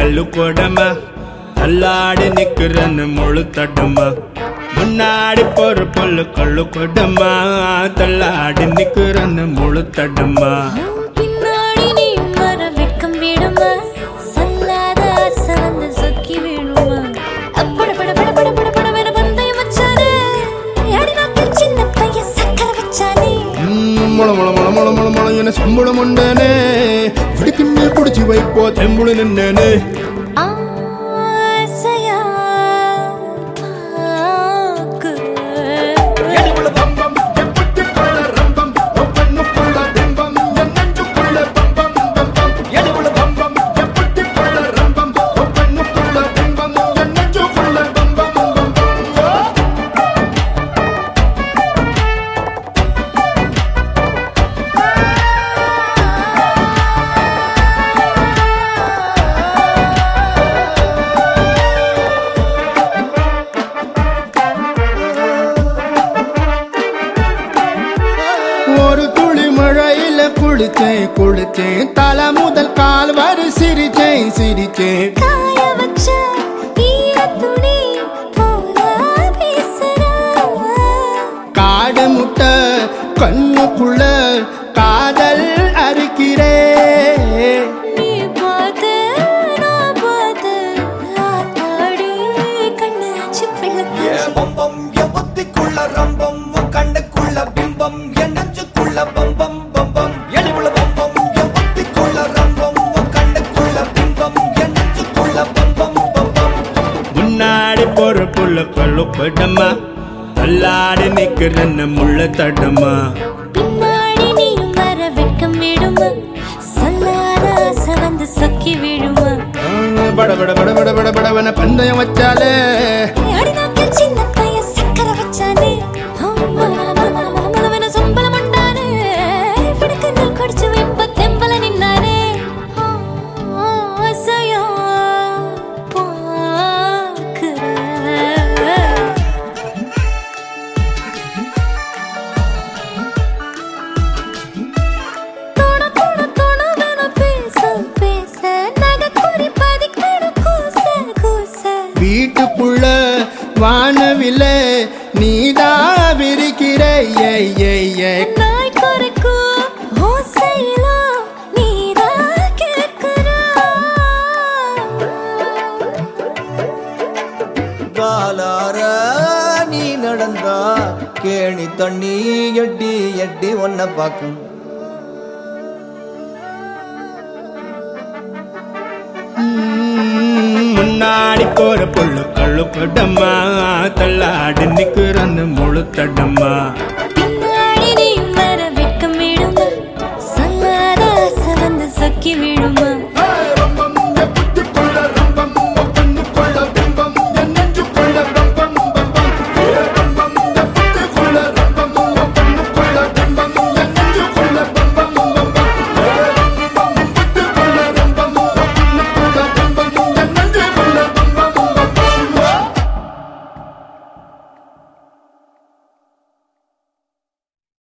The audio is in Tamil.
கல்லு போடமா தள்ளாடி நிக்கிறன்னு முழு தட்டமா முன்னாடி போற பொல்லு கல்லு கொடமா தள்ளாடி நிக்கிறன்னு முழு தட்டமா பின்னாடி நீ வர வெட்கம் விடுமா சொல்லாத ஆசை வந்து சொக்கி விடுமா அப்பட பட பட பட பட பட வேற பந்தயம் வச்சானே அடி நாக்கில் சின்ன பையன் சக்கரை வச்சானே ம், முள முள முள முள முள முள என சம்பளம் உண்டனே பிடிக்குமே பிடிச்சி வைப்போ தெம்புடு நின்னே ஆசையா பார்க்கிறேன். ஒரு துளி மழையில குளிச்சேன் குளிச்சேன் தலை முதல் கால் வரை சிரிச்சேன் சிரிச்சேன் காய வச்ச ஈரத்துணி போல வீசுறா. காடு முட்டை கண்ணுக்குள்ள காதல் அறுக்கிறே நீ பார்த்து, நான் பார்த்து, ஆத்தாடி கண்ணாச்சி பிள்ளைத்தாச்சி. பம்பம் என் புத்திக்குள்ள ரம்பம் உன் கண்ணுக்குள்ள பிம்பம் என் நெஞ்சுக்குள்ள பம்பம் பம்பம் எலிவுள்ள பம்பம் என் புத்திக்குள்ள ரம்பம் உன் கண்ணுக்குள்ள பிம்பம் என் நெஞ்சுக்குள்ள பம்பம் பம்பம் முன்னாடி போற புள்ள கல்லு படமா தள்ளாடி நிக்கிறன்னு முள்ள தடமா பின்னாடி நீயும் வர வெட்கம் விடுமா சொல்லாத ஆசை வந்து சொக்கி விடுமா பட பட பட பட பட படவன பந்தயம் வச்சாலே அடி நாக்கில் சின்ன பையன் சக்கரை வச்சானே ஆ, மல, மல, மல, மல, மல, மலவென சொம்பலம் உண்டானே. பிடிக்க நீ குடிச்சு வைப்ப தெம்பல நின்னானே. ஆ, ஆசையா பார்க்கிறேன். தொட, தொட, தொடுவென பேச, பேச, நகைக்குறி பதிக்கிற கூச, கூச. வீட்டுக்குள்ள வானவில்ல நீதா விரிக்கிற ஏய் ஏய் ஏய் நாய் குறைக்கும் ஓசையிலோ நீதான் கேட்கிறா. காலார நீ நடந்தா கேணி தண்ணி எட்டி எட்டி ஒன்ன பார்க்கும் ம், முன்னாடி போற பொண்ணு கள்ளு படமா தள்ளாடி நிக்கிறன்னு முழு தடமா பின்னாடி நீ வர வெட்கம் விடுமா சொல்லாத ஆசை வந்து சொக்கி விடுமா